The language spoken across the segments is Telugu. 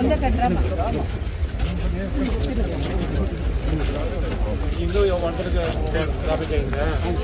ఇందు ఒంటరిగా ట్రాఫిక్ అయిందా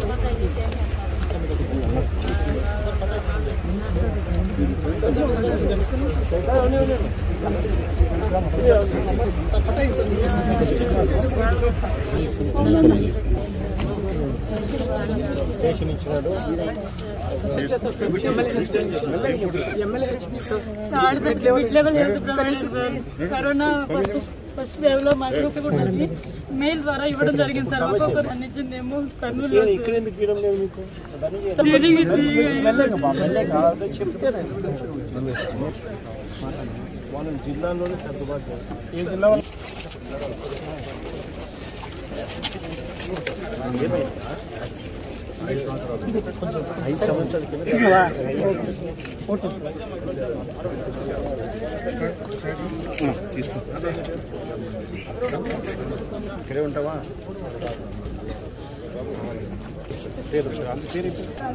ఆడబిడ్డ level health provider sir corona first first wave లో మా గ్రూప్ కూడా ఉంది మెయిల్ ద్వారా ఇవ్వడం జరిగింది సార్ ఒక్కొక్కరు అందించిందేమో కర్నూలు ఇక్కడ ఎందుకు తీయడం లేదు మీకు తిరిగి తిరిగి వాళ్ళ జిల్లాలోనే సర్దుబాటు చేస్తారు ఏ జిల్లా వాళ్ళు ఐదు సంవత్సరాల కింద ఇక్కడే ఉంటావా పేరు పేరు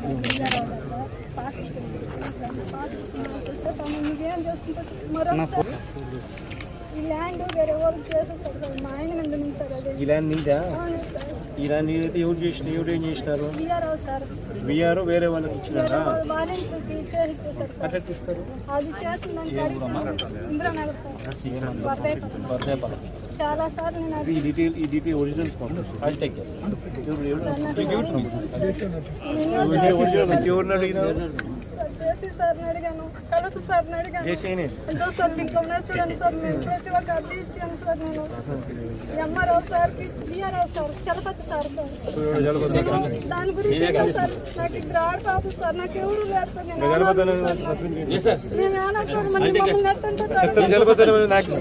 ఈ ల్యాండ్ వేరే వాళ్ళకి చేసేస్తారు సార్ మా ఆయన మీద ఉంది సార్ అది ఈ ల్యాండ్ నీదా అవును సార్ ఈ ల్యాండ్ నీదైతే ఎవరు చేసిన ఎవరు ఏం చేసినారు బీఆర్ఓ సార్ విఆర్ వేరే వాళ్ళకి వేరే ఇచ్చినారా వాళ్ళు వాలంటీర్కి చేసి ఇచ్చేసారు సార్ అట్లా తీస్తారు అది చేస్తుందని ఇంద్రానగర్ సార్ వర్ధేపల్లి. వర్ధేపల్లి చాలా సార్లు నేను అది ఈ డీటెయిల్ ఈ డీటెయిల్ ఒరిజినల్స్ పంపిస్తాను ఐ టేక్ కేర్ ఎవరు ఎవరు ఒరిజినల్ ఎవరిని అడిగినారు చేసి సార్ని అడిగాను కలెక్టర్ సార్ని అడిగాను చేసేయనే ఎంతో సార్ ఇంకా ఉన్నాయి చూడండి సార్ నేను ప్రతి ఒక్క అర్జీ ఇచ్చాను సార్ నేను ఎంఆర్ఓ సార్కి DRO sir Chalapathi sir sir నేను దాని గురించి ఏం సార్ నాకు ఇక్కడ ఆడపాపు సార్ నాకు ఎవరు లేరు సార్ నేను ఆడపాపు సార్. నేను ఆడపాపు మళ్ళీ మమ్మల్ని నెత్తంటే నాకు